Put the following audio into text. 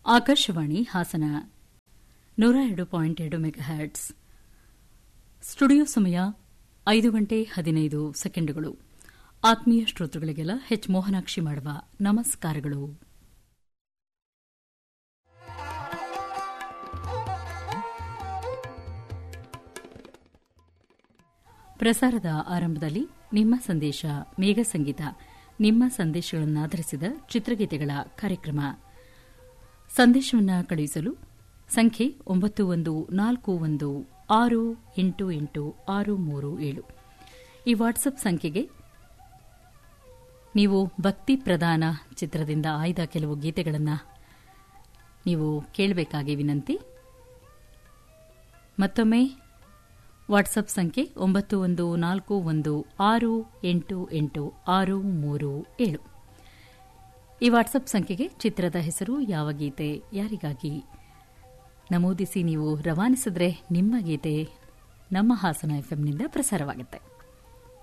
ಆಕಾಶವಾಣಿ ಹಾಸನ ನೂರ ಎರಡು ಪಾಯಿಂಟ್ ಎರಡು ಮೆಗಾಹ್ಯಾಟ್ಸ್ ಸ್ಟುಡಿಯೋ ಸಮಯ ಐದು ಗಂಟೆ ಹದಿನೈದು ಸೆಕೆಂಡುಗಳು ಆತ್ಮೀಯ ಶ್ರೋತೃಗಳಿಗೆಲ್ಲ ಹೆಚ್ ಮೋಹನಾಕ್ಷಿ ಮಾಡುವ ನಮಸ್ಕಾರಗಳು ಪ್ರಸಾರದ ಆರಂಭದಲ್ಲಿ ನಿಮ್ಮ ಸಂದೇಶ ಮೇಘ ಸಂಗೀತ ನಿಮ್ಮ ಸಂದೇಶಗಳನ್ನಾಧರಿಸಿದ ಚಿತ್ರಗೀತೆಗಳ ಕಾರ್ಯಕ್ರಮ ಸಂದೇಶವನ್ನು ಕಳುಹಿಸಲು ಸಂಖ್ಯೆ ಒಂಬತ್ತು ಒಂದು ನಾಲ್ಕು ಒಂದು ಆರು ಎಂಟು ಎಂಟು ಆರು ಮೂರು ಏಳು ಈ ವಾಟ್ಸಪ್ ಸಂಖ್ಯೆಗೆ ನೀವು ಭಕ್ತಿ ಪ್ರಧಾನ ಚಿತ್ರದಿಂದ ಆಯ್ದ ಕೆಲವು ಗೀತೆಗಳನ್ನು ನೀವು ಕೇಳಬೇಕಾಗಿ ವಿನಂತಿ ಮತ್ತೊಮ್ಮೆ ವಾಟ್ಸಪ್ ಸಂಖ್ಯೆ ಒಂಬತ್ತು ಒಂದು ನಾಲ್ಕು ಒಂದು ಆರು ಎಂಟು ಎಂಟು ಆರು ಮೂರು ಏಳು ಈ ವಾಟ್ಸಪ್ ಸಂಖ್ಯೆಗೆ ಚಿತ್ರದ ಹೆಸರು ಯಾವ ಗೀತೆ ಯಾರಿಗಾಗಿ ನಮೂದಿಸಿ ನೀವು ರವಾನಿಸಿದ್ರೆ ನಿಮ್ಮ ಗೀತೆ ನಮ್ಮ ಹಾಸನ ಎಫ್ಎಂನಿಂದ ಪ್ರಸಾರವಾಗುತ್ತೆ